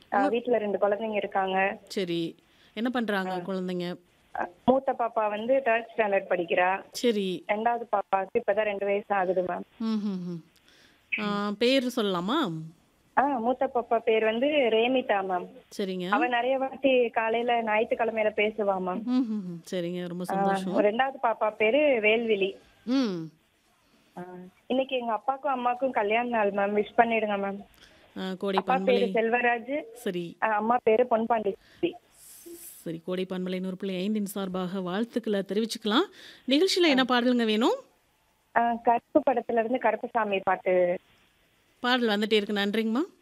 அஹ், வீட்ல ரெண்டு குழந்தைங்க இருக்காங்க சரி என்ன பண்றாங்க குழந்தைங்க அஹ், மூத்த பாப்பா வந்து தேர்ட் ஸ்டாண்டர்ட் படிக்கிறா சரி ரெண்டாவது பாப்பாவுக்கு இப்பதான் ரெண்டு வயசு ஆகுது மேம் ம் ம் ம். ஆ, பேர் சொல்லலாமா ஆ மூத்த பாப்பா பேர் வந்து ரேமிதா மேம் சரிங்க அவ நிறைய வாட்டி காலையில ஞாயிற்றுக்கிழமையில பேசுவா மேம் ம் ம் ம். சரிங்க ரொம்ப சந்தோஷம் ரெண்டாவது பாப்பா பேரு வேல்விழி ம் ஆ, இன்னைக்கு எங்க அப்பாக்கும் அம்மாக்கும் கல்யாண நாள் மேம் விஷ் பண்ணிடுங்க மேம் ஆ, கோடை அப்பா பண்பலை பேரு செல்வராஜ் சரி ஆ, அம்மா பேரு பொன்பாண்டி சரி கோடை பண்பலை நூறு புள்ளி ஐந்தின் சார்பாக வாழ்த்துக்களை தெரிவிச்சுக்கலாம் நிகழ்ச்சியில் என்ன பாடலுங்க வேணும் ஆ, கருப்பு படத்துல இருந்து கருப்புசாமி பாட்டு பாடல் வந்துட்டே இருக்கு நன்றிங்கம்மா